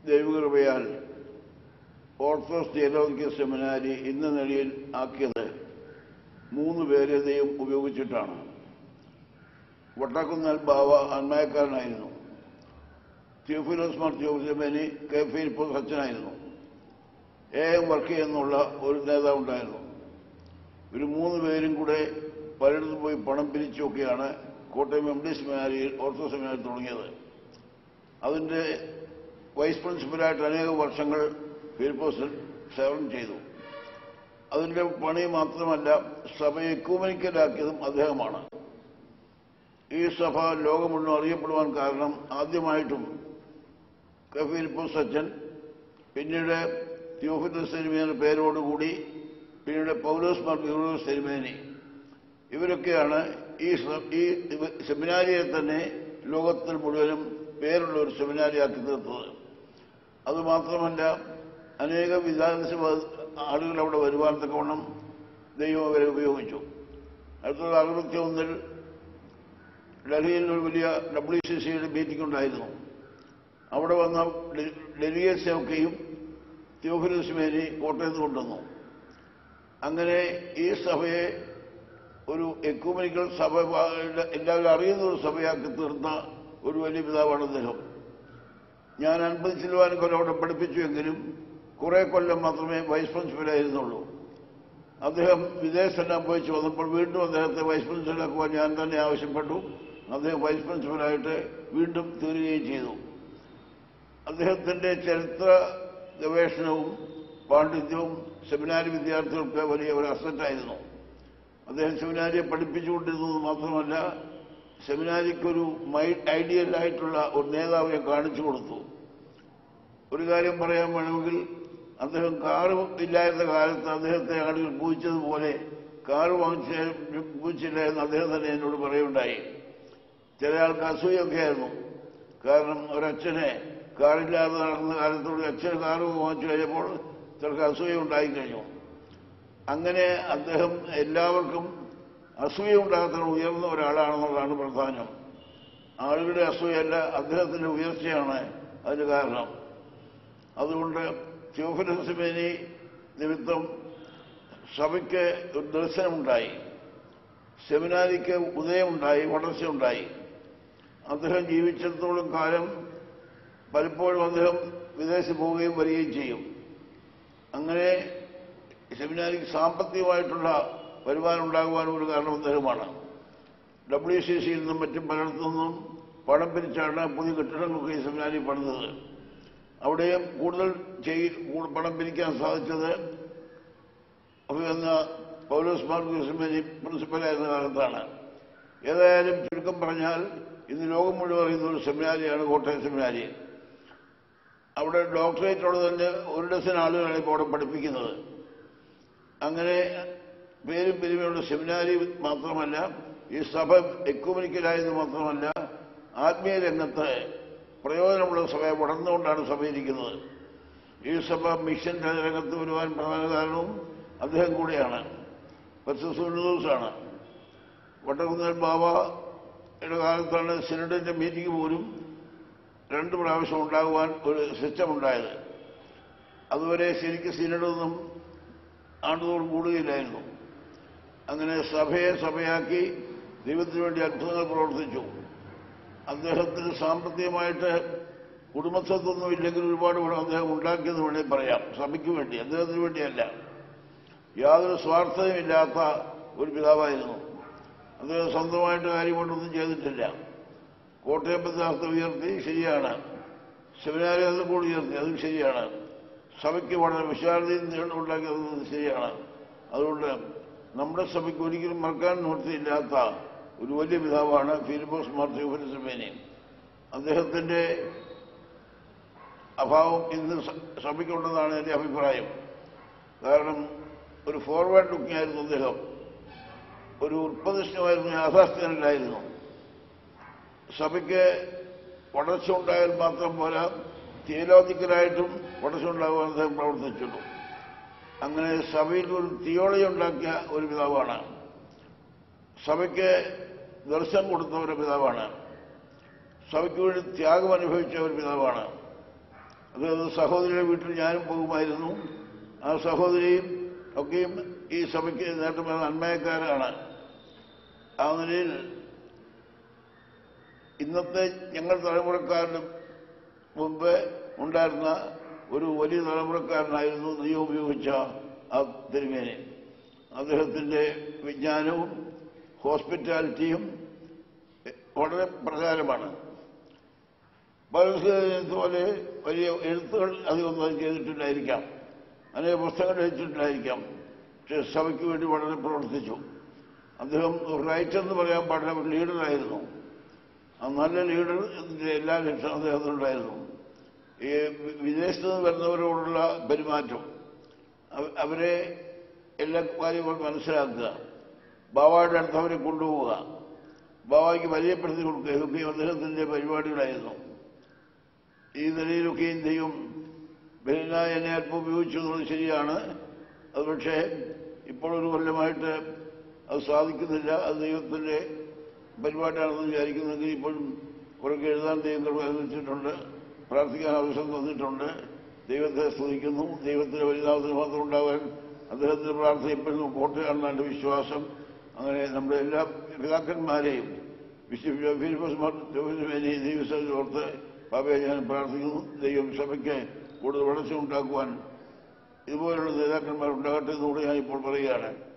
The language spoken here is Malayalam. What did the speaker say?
ദൈവകൃപയാൽ ഓർത്തഡോക്സ് തിയോളജിക്കൽ സെമിനാരി ഇന്ന നിലയിൽ ആക്കിയത് മൂന്ന് പേരെ ദൈവം ഉപയോഗിച്ചിട്ടാണ് വട്ടാക്കുന്നൽ ബാവ അന്മയക്കാരനായിരുന്നു തിയോഫിലോസ് മാർ തിയോഫിലോമേനി കെ ഫിലിപ്പോസ് അച്ഛനായിരുന്നു എ എം വർക്ക് എന്നുള്ള ഒരു നേതാവുണ്ടായിരുന്നു ഇവർ മൂന്ന് പേരും കൂടെ പലയിടത്തും പോയി പണം പിരിച്ചൊക്കെയാണ് കോട്ടയം എം ഡി സെമിനാരിയിൽ ഓർത്തോ സെമിനാരി തുടങ്ങിയത് അതിൻ്റെ വൈസ് പ്രിൻസിപ്പലായിട്ട് അനേക വർഷങ്ങൾ ഫിലിപ്പോസ് സേവനം ചെയ്തു അതിൻ്റെ പണി മാത്രമല്ല സഭയെ എക്കൂമനിക്കലാക്കിയതും അദ്ദേഹമാണ് ഈ സഭ ലോകം മുഴുവൻ അറിയപ്പെടുവാൻ കാരണം ആദ്യമായിട്ടും കെ ഫിലിപ്പോസ് അച്ഛൻ പിന്നീട് തിയോഫിലസ് സെരിമേന പേരോടുകൂടി പിന്നീട് പൗലോസ് മാർ യൂറോസ് സെരിമേനി ഇവരൊക്കെയാണ് ഈ സ- ഈ സെമിനാരിയെ തന്നെ ലോകത്തിൽ മുഴുവനും പേരുള്ള ഒരു സെമിനാരിയാക്കി തീർത്തത് അതുമാത്രമല്ല അനേക വിദ്യാഭ്യാസ ആളുകൾ അവിടെ വരുവാൻ തക്കവണ്ണം ദൈവം അവരെ ഉപയോഗിച്ചു ആയിരത്തി തൊള്ളായിരത്തി അറുപത്തി ഒന്നിൽ ഡൽഹിയിൽ ഒരു വലിയ ഡബ്ല്യു സി സിയുടെ മീറ്റിംഗ് ഉണ്ടായിരുന്നു അവിടെ വന്ന ഡെലിഗേറ്റ്സ് ഒക്കെയും തിയോഫിലസ് മേരി കോട്ടയത്ത് കൊണ്ടുവന്നു അങ്ങനെ ഈ സഭയെ ഒരു എക്യൂമനിക്കൽ സഭ എല്ലാവരും അറിയുന്ന ഒരു സഭയാക്കി തീർന്ന ഒരു വലിയ പിതാവാണ് അദ്ദേഹം ഞാൻ അൻപത് ശതമാനം കൊല്ലം അവിടെ പഠിപ്പിച്ചുവെങ്കിലും കുറെ കൊല്ലം മാത്രമേ വൈസ് പ്രിൻസിപ്പലായിരുന്നുള്ളൂ അദ്ദേഹം വിദേശത്തെല്ലാം പോയി വന്നപ്പോൾ വീണ്ടും അദ്ദേഹത്തെ വൈസ് പ്രിൻസിപ്പലാക്കുവാൻ ഞാൻ തന്നെ ആവശ്യപ്പെട്ടു അദ്ദേഹം വൈസ് പ്രിൻസിപ്പലായിട്ട് വീണ്ടും തീരുകയും ചെയ്തു അദ്ദേഹത്തിന്റെ ചരിത്ര ഗവേഷണവും പാണ്ഡിത്യവും സെമിനാരി വിദ്യാർത്ഥികൾക്ക് വലിയ ഒരു അസറ്റായിരുന്നു അദ്ദേഹം സെമിനാരിയെ പഠിപ്പിച്ചുകൊണ്ടിരുന്നത് മാത്രമല്ല സെമിനാരിക്കൊരു മൈ ഐഡിയൽ ആയിട്ടുള്ള ഒരു നേതാവിനെ കാണിച്ചു കൊടുത്തു ഒരു കാര്യം പറയാൻ വേണമെങ്കിൽ അദ്ദേഹം കാറ് ഇല്ലായിരുന്ന കാലത്ത് അദ്ദേഹത്തെ ആളുകൾ പൂജിച്ചതുപോലെ കാറ് വാങ്ങിച്ച പൂജിച്ചില്ല എന്ന് അദ്ദേഹം തന്നെ എന്നോട് പറയുണ്ടായി ചില ആൾക്ക് അസൂയൊക്കെ ആയിരുന്നു കാരണം ഒരച്ഛനെ കാറില്ലാതെ നടന്ന കാലത്തോട് അച്ഛന് കാറ് വാങ്ങിച്ചു കഴിഞ്ഞപ്പോൾ ചിലർക്ക് അസൂയ ഉണ്ടായി കഴിഞ്ഞു അങ്ങനെ അദ്ദേഹം എല്ലാവർക്കും അസൂയ ഉണ്ടാകുന്ന ഉയർന്ന ഒരാളാണെന്നുള്ളതാണ് പ്രധാനം ആളുകളുടെ അസൂയല്ല അദ്ദേഹത്തിന്റെ ഉയർച്ചയാണ് അതിന് കാരണം അതുകൊണ്ട് തിയോഫിലസിമേനി നിമിത്തം സഭയ്ക്ക് ഒരു ദർശനമുണ്ടായി സെമിനാരിക്ക് ഉദയമുണ്ടായി വളർച്ചയുണ്ടായി അദ്ദേഹം ജീവിച്ചിടത്തോളം കാലം പലപ്പോഴും അദ്ദേഹം വിദേശത്ത് പോവുകയും വരികയും ചെയ്യും അങ്ങനെ സെമിനാരിക്ക് സാമ്പത്തികമായിട്ടുള്ള വരുമാനം ഉണ്ടാകുവാനും ഒരു കാരണം അദ്ദേഹമാണ് ഡബ്ല്യു സി സിയിൽ നിന്നും മറ്റും പലയിടത്തു നിന്നും പണം പിരിച്ചാണ് പുതിയ കെട്ടിടങ്ങളൊക്കെ ഈ സെമിനാരി പണിതത് അവിടെയും കൂടുതൽ ചെയ് കൂ- പണം പിരിക്കാൻ സാധിച്ചത് എന്ന പൗലോസ് മാർഗോസിമേനി പ്രിൻസിപ്പലായിരുന്ന കാലത്താണ് ഏതായാലും ചുരുക്കം പറഞ്ഞാൽ ഇന്ന് ലോകം മുഴുവൻ അറിയുന്ന ഒരു സെമിനാരിയാണ് കോട്ടയം സെമിനാരി അവിടെ ഡോക്ടറേറ്റോട് തന്നെ ഒരു ഡസൻ ആളുകളാണ് ഇപ്പോൾ അവിടെ പഠിപ്പിക്കുന്നത് അങ്ങനെ പേരും പെരുമയുള്ള സെമിനാരി മാത്രമല്ല ഈ സഭ എക്കുമനിക്കലായത് മാത്രമല്ല ആത്മീയ രംഗത്ത് പ്രയോജനമുള്ള സഭയെ വളർന്നുകൊണ്ടാണ് സഭ ഇരിക്കുന്നത് ഈ സഭ മിഷൻ രംഗത്ത് വരുവാൻ പ്രധാന കാരണവും അദ്ദേഹം കൂടെയാണ് പച്ചസൂനൂസാണ് വട്ടകുന്നൽ ബാബയുടെ കാലത്താണ് സിനഡിന്റെ മീറ്റിംഗ് പോലും രണ്ട് പ്രാവശ്യം ഉണ്ടാകുവാൻ ഒരു സിസ്റ്റം ഉണ്ടായത് അതുവരെ ശരിക്കും സിനഡൊന്നും ആണ്ടുതോറും കൂടുകയില്ലായിരുന്നു അങ്ങനെ സഭയെ സഭയാക്കി ദൈവത്തിന് വേണ്ടി അത്ഭുതങ്ങൾ പ്രവർത്തിച്ചു അദ്ദേഹത്തിന് സാമ്പത്തികമായിട്ട് കുടുംബസ്വത്തൊന്നും ഇല്ലെങ്കിൽ ഒരുപാട് ഗുണം അദ്ദേഹം ഉണ്ടാക്കിയെന്ന് വേണമെങ്കിൽ പറയാം സഭയ്ക്ക് വേണ്ടി അദ്ദേഹത്തിന് വേണ്ടിയല്ല യാതൊരു സ്വാർത്ഥതയുമില്ലാത്ത ഒരു പിതാവായിരുന്നു അദ്ദേഹം സ്വന്തമായിട്ട് കാര്യം കൊണ്ടൊന്നും ചെയ്തിട്ടില്ല കോട്ടയം പഞ്ചായത്ത് ഉയർത്തി ശരിയാണ് സെമിനാരി അതും കൂടി ഉയർത്തി അതും ശരിയാണ് സഭയ്ക്ക് വളരെ വിശാലതയും നീളം ഉണ്ടാക്കിയത് ശരിയാണ് അതുകൊണ്ട് നമ്മുടെ സഭയ്ക്ക് ഒരിക്കലും മറക്കാൻ നിവൃത്തിയില്ലാത്ത ഒരു വലിയ പിതാവാണ് ഫിലിപ്പോസ് മാർത്തിയോഫിലിസമേനി അദ്ദേഹത്തിന്റെ അഭാവം ഇന്ന് സ- സഭയ്ക്കുണ്ടെന്നാണ് എൻ്റെ അഭിപ്രായം കാരണം ഒരു ഫോർവേഡ് ലുക്കിംഗ് ആയിരുന്നു അദ്ദേഹം ഒരു ഉത്പതിഷ്ഠമായിരുന്നു യാഥാസ്ഥ്യനല്ലായിരുന്നു സഭയ്ക്ക് വളർച്ച ഉണ്ടായാൽ മാത്രം പോരാ തിയോലോജിക്കലായിട്ടും വളർച്ച ഉണ്ടാകുവാൻ അദ്ദേഹം പ്രവർത്തിച്ചുള്ളൂ അങ്ങനെ സഭയിൽ ഒരു തിയോളജി ഉണ്ടാക്കിയ ഒരു പിതാവാണ് സഭയ്ക്ക് ദർശനം കൊടുത്ത ഒരു പിതാവാണ് സഭയ്ക്ക് വേണ്ടി ത്യാഗം അനുഭവിച്ച ഒരു പിതാവാണ് അത് സഹോദരിയുടെ വീട്ടിൽ ഞാനും പോകുമായിരുന്നു ആ സഹോദരിയും ഒക്കെയും ഈ സഭയ്ക്ക് നേട്ടം നന്മയക്കാരാണ് ആ നിലയിൽ ഇന്നത്തെ ഞങ്ങൾ തലമുറക്കാരുടെ മുമ്പ് ഉണ്ടായിരുന്ന ഒരു വലിയ തലമുറക്കാരനായിരുന്നു ദൈവം ഉപയോഗിച്ച ആ തിരുമേനി അദ്ദേഹത്തിന്റെ വിജ്ഞാനവും ഹോസ്പിറ്റാലിറ്റിയും വളരെ പ്രധാനമാണ് പോലെ വലിയ എഴുത്തുകൾ അധികമൊന്നും ചെയ്തിട്ടില്ലായിരിക്കാം അനേക പുസ്തകങ്ങൾ രചിച്ചിട്ടില്ലായിരിക്കാം പക്ഷെ സഭയ്ക്ക് വേണ്ടി വളരെ പ്രവർത്തിച്ചു അദ്ദേഹം റൈറ്റർ എന്ന് പറയാൻ പാടില്ല ഒരു ലീഡറായിരുന്നു ആ നല്ല ലീഡർ ഇതിന്റെ എല്ലാ ലക്ഷ്യവും അദ്ദേഹത്തിനുണ്ടായിരുന്നു ഈ വിദേശത്ത് നിന്ന് വരുന്നവരോടുള്ള പെരുമാറ്റം അവ- അവരെ എല്ലാ കാര്യങ്ങളും മനസ്സിലാക്കുക ബാബായുടെ അടുത്ത് അവരെ കൊണ്ടുപോവുക ബാബായ്ക്ക് പരിചയപ്പെടുത്തി കൊടുക്കുക ഇതൊക്കെയും അദ്ദേഹത്തിന്റെ പരിപാടികളായിരുന്നു ഈ നിലയിലൊക്കെയും ദൈവം ബലിനായ എന്നെ അല്പം ഉപയോഗിച്ചു എന്നുള്ളത് ശരിയാണ് അത് പക്ഷേ ഇപ്പോൾ ഒരു കൊല്ലമായിട്ട് അത് സാധിക്കുന്നില്ല അത് ദൈവത്തിന്റെ പരിപാടിയാണെന്ന് വിചാരിക്കുന്നെങ്കിൽ ഇപ്പോഴും കുറേയൊക്കെ എഴുതാൻ ദൈവം കൃപ അനുവദിച്ചിട്ടുണ്ട് പ്രാർത്ഥിക്കാൻ ആവശ്യം തന്നിട്ടുണ്ട് ദൈവത്തെ സ്തുതിക്കുന്നു ദൈവത്തിന്റെ വലുതാമത്തിന് മാത്രം ഉണ്ടാകാൻ അദ്ദേഹത്തിന്റെ പ്രാർത്ഥന എപ്പോഴും കോട്ടയാണെന്ന് എൻ്റെ വിശ്വാസം അങ്ങനെ നമ്മുടെ എല്ലാ പിതാക്കന്മാരെയും വിശ്വഫിലിപ്പസ്മാരെയും ദൈവസ്ഥ ഓർത്ത് പാപയെ ഞാൻ പ്രാർത്ഥിക്കുന്നു ദൈവം സഭയ്ക്ക് കൂടുതൽ വളർച്ച ഉണ്ടാക്കുവാൻ ഇതുപോലുള്ള നേതാക്കന്മാർ ഉണ്ടാകട്ടെ എന്നുകൂടെ ഞാൻ ഇപ്പോൾ പറയുകയാണ്